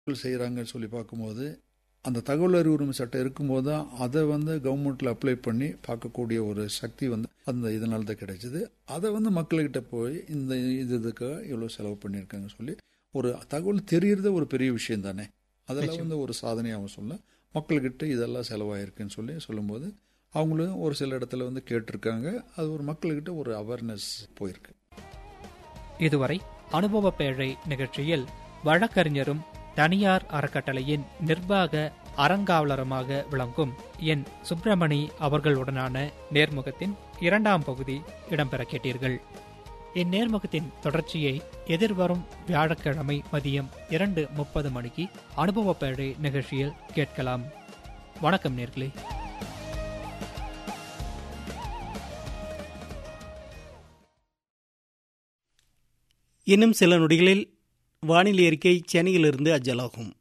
செய்கிறாங்கன்னு சொல்லி பார்க்கும்போது அந்த தகவல் அறிவு உரிமை சட்டம் இருக்கும்போது தான் அதை வந்து கவர்மெண்ட்டில் அப்ளை பண்ணி பார்க்கக்கூடிய ஒரு சக்தி வந்து அந்த இதனால தான் கிடைச்சிது அதை வந்து மக்கள்கிட்ட போய் இந்த இது இதுக்காக இவ்வளோ செலவு பண்ணியிருக்காங்க சொல்லி ஒரு தகவல் தெரியறது ஒரு பெரிய விஷயம் தானே அதெல்லாம் வந்து ஒரு சாதனையாக சொல்ல மக்கள்கிட்ட இதெல்லாம் செலவாயிருக்குன்னு சொல்லி சொல்லும்போது அவங்களும் ஒரு சில இடத்துல வந்து கேட்டிருக்காங்க அது ஒரு மக்கள்கிட்ட ஒரு அவேர்னஸ் போயிருக்கு இதுவரை அனுபவ பேழை நிகழ்ச்சியில் வழக்கறிஞரும் தனியார் அறக்கட்டளையின் நிர்வாக அறங்காவலருமாக விளங்கும் என் சுப்பிரமணி அவர்களுடனான நேர்முகத்தின் இரண்டாம் பகுதி இடம்பெற கேட்டீர்கள் இந்நேர்முகத்தின் தொடர்ச்சியை எதிர்வரும் வியாழக்கிழமை மதியம் இரண்டு முப்பது மணிக்கு அனுபவ பேழை நிகழ்ச்சியில் கேட்கலாம் வணக்கம் நேர்களே இன்னும் சில நொடிகளில் வானிலை அறிக்கை சென்னையிலிருந்து அஞ்சலாகும்